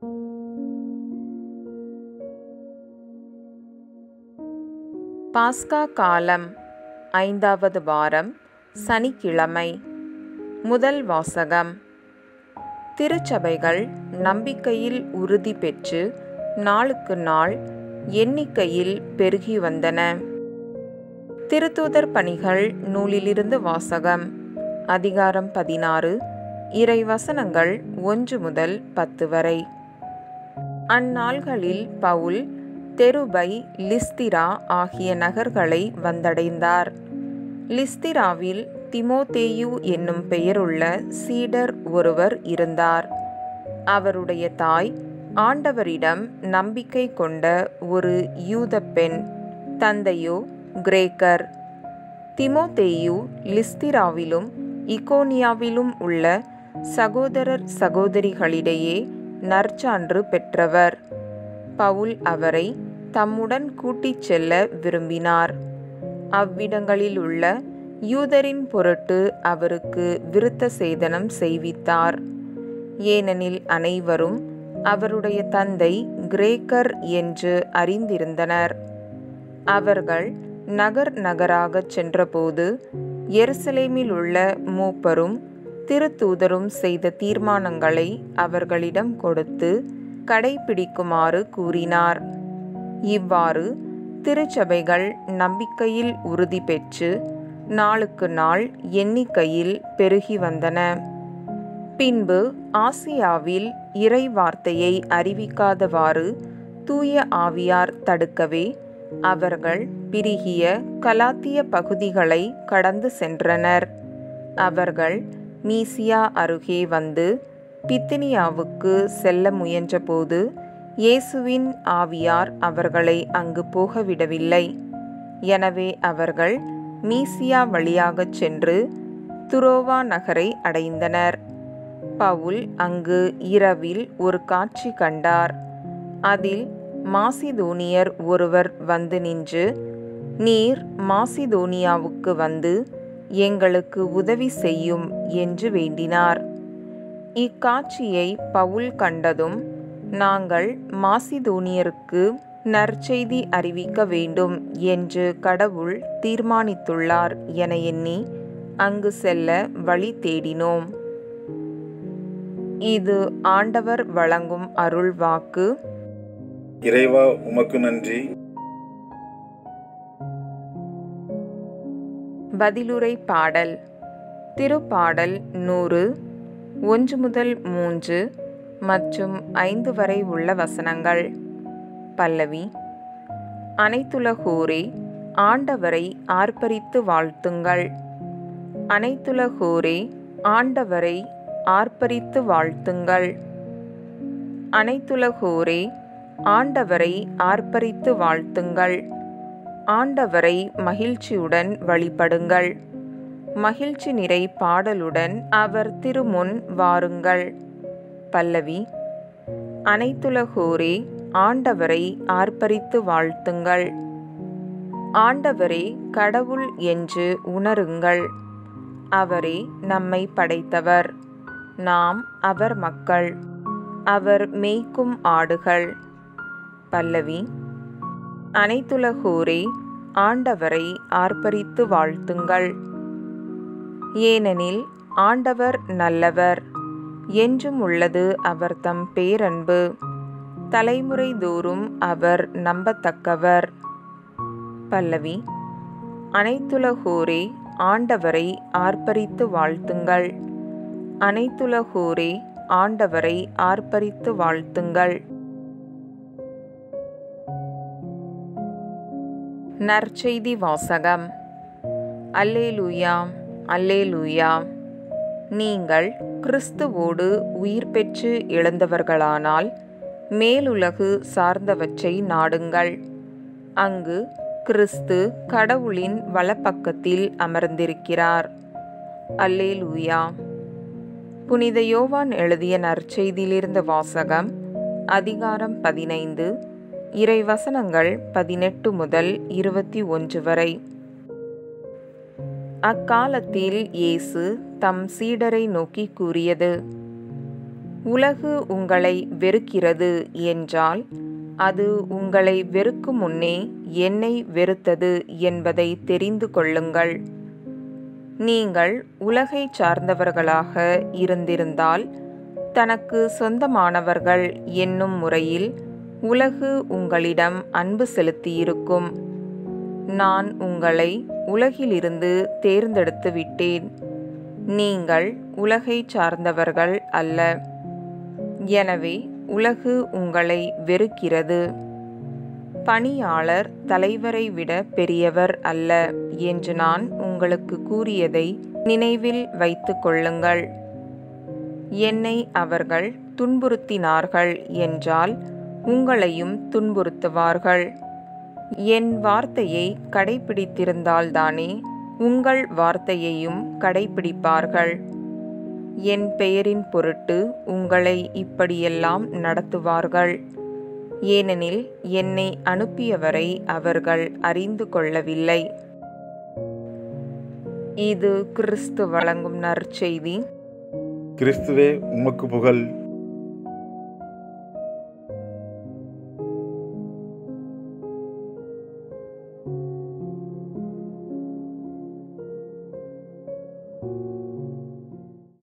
பாஸ்கா காலம் ஐந்தாவது வாரம் சனிக்கிழமை முதல் வாசகம் திருச்சபைகள் நம்பிக்கையில் உறுதி பெற்று நாளுக்கு நாள் எண்ணிக்கையில் பெருகி வந்தன திருத்தூதர் பணிகள் நூலிலிருந்து வாசகம் அதிகாரம் பதினாறு இறை வசனங்கள் ஒன்று முதல் பத்து வரை அந்நாள்களில் பவுல் தெருபை லிஸ்திரா ஆகிய நகர்களை வந்தடைந்தார் லிஸ்திராவில் திமோதேயு என்னும் பெயருள்ள சீடர் ஒருவர் இருந்தார் அவருடைய தாய் ஆண்டவரிடம் நம்பிக்கை கொண்ட ஒரு யூத பெண் தந்தையோ கிரேக்கர் திமோதேயு லிஸ்திராவிலும் இகோனியாவிலும் உள்ள சகோதரர் சகோதரிகளிடையே நற்சான்று பெற்றவர் பவுல் அவரை தம்முடன் கூட்டிச் செல்ல விரும்பினார் அவ்விடங்களில் உள்ள யூதரின் பொருட்டு அவருக்கு விருத்த சேதனம் செய்வித்தார் ஏனெனில் அனைவரும் அவருடைய தந்தை கிரேக்கர் என்று அறிந்திருந்தனர் அவர்கள் நகர் நகராகச் சென்றபோது எருசலேமில் உள்ள மூப்பரும் திருத்தூதரும் செய்த தீர்மானங்களை அவர்களிடம் கொடுத்து கடைபிடிக்குமாறு கூறினார் இவ்வாறு திருச்சபைகள் நம்பிக்கையில் உறுதி பெற்று நாளுக்கு நாள் எண்ணிக்கையில் பெருகி வந்தன பின்பு ஆசியாவில் இறை வார்த்தையை அறிவிக்காதவாறு தூய ஆவியார் தடுக்கவே அவர்கள் பிரிகிய கலாத்திய பகுதிகளை கடந்து சென்றனர் அவர்கள் மீசியா அருகே வந்து பித்தினியாவுக்கு செல்ல முயன்றபோது இயேசுவின் ஆவியார் அவர்களை அங்கு போகவிடவில்லை எனவே அவர்கள் மீசியா வழியாகச் சென்று துரோவா நகரை அடைந்தனர் பவுல் அங்கு இரவில் ஒரு காட்சி கண்டார் அதில் மாசிதோனியர் ஒருவர் வந்து நின்று நீர் மாசிதோனியாவுக்கு வந்து எங்களுக்கு உதவி செய்யும் என்று வேண்டினார் இக்காட்சியை பவுல் கண்டதும் நாங்கள் மாசிதோனியருக்கு நற்செய்தி அறிவிக்க வேண்டும் என்று கடவுள் தீர்மானித்துள்ளார் என எண்ணி அங்கு செல்ல வழி தேடினோம் இது ஆண்டவர் வழங்கும் அருள் வாக்கு இறைவா உமக்கு நன்றி பதிலுரை பாடல் திருப்பாடல் நூறு ஒன்று முதல் மூன்று மற்றும் ஐந்து வரை உள்ள வசனங்கள் பல்லவி அனைத்துலகோரே ஆண்டவரை ஆர்ப்பரித்து வாழ்த்துங்கள் அனைத்துலகோரே ஆண்டவரை ஆர்ப்பரித்து வாழ்த்துங்கள் அனைத்துலகோரே ஆண்டவரை ஆர்ப்பரித்து வாழ்த்துங்கள் ஆண்டவரை மகிழ்ச்சியுடன் வழிபடுங்கள் மகிழ்ச்சி நிறை பாடலுடன் அவர் திருமுன் வாருங்கள் பல்லவி அனைத்துலகோரே ஆண்டவரை ஆர்ப்பரித்து வாழ்த்துங்கள் ஆண்டவரே கடவுள் என்று உணருங்கள் அவரே நம்மை படைத்தவர் நாம் அவர் மக்கள் அவர் மேய்க்கும் ஆடுகள் பல்லவி அனைத்துலகோரே ஆண்டவரை ஆர்ப்பரித்து வாழ்த்துங்கள் ஏனெனில் ஆண்டவர் நல்லவர் என்றும் உள்ளது அவர் தம் பேரன்பு தலைமுறை தோறும் அவர் நம்பத்தக்கவர் பல்லவி அனைத்துலகோரே ஆண்டவரை ஆர்ப்பரித்து வாழ்த்துங்கள் அனைத்துலகோரே ஆண்டவரை ஆர்ப்பரித்து வாழ்த்துங்கள் நற்செய்தி வாசகம் அல்லேலூயா அல்லேலூயா நீங்கள் கிறிஸ்துவோடு உயிர் பெற்று எழுந்தவர்களானால் மேலுலகு சார்ந்தவற்றை நாடுங்கள் அங்கு கிறிஸ்து கடவுளின் வலப்பக்கத்தில் அமர்ந்திருக்கிறார் அல்லேலூயா புனித யோவான் எழுதிய நற்செய்தியிலிருந்த வாசகம் அதிகாரம் பதினைந்து இறை வசனங்கள் பதினெட்டு முதல் இருபத்தி ஒன்று வரை அக்காலத்தில் இயேசு தம் சீடரை நோக்கி கூறியது உலகு உங்களை வெறுக்கிறது என்றால் அது உங்களை வெறுக்கும் முன்னே என்னை வெறுத்தது என்பதை தெரிந்து கொள்ளுங்கள் நீங்கள் உலகை சார்ந்தவர்களாக இருந்திருந்தால் தனக்கு சொந்தமானவர்கள் என்னும் முறையில் உலகு உங்களிடம் அன்பு செலுத்தியிருக்கும் நான் உங்களை உலகிலிருந்து தேர்ந்தெடுத்து விட்டேன் நீங்கள் உலகை சார்ந்தவர்கள் அல்ல எனவே உலகு உங்களை வெறுக்கிறது பணியாளர் தலைவரை விட பெரியவர் அல்ல என்று நான் உங்களுக்கு கூறியதை நினைவில் வைத்து கொள்ளுங்கள் என்னை அவர்கள் துன்புறுத்தினார்கள் என்றால் உங்களையும் துன்புறுத்துவார்கள் என் வார்த்தையை கடைபிடித்திருந்தால்தானே உங்கள் வார்த்தையையும் கடைபிடிப்பார்கள் என் பெயரின் பொருட்டு உங்களை இப்படியெல்லாம் நடத்துவார்கள் ஏனெனில் என்னை அனுப்பியவரை அவர்கள் அறிந்து கொள்ளவில்லை இது கிறிஸ்து வழங்கும் நற்செய்தி கிறிஸ்துவே உமக்கு புகழ்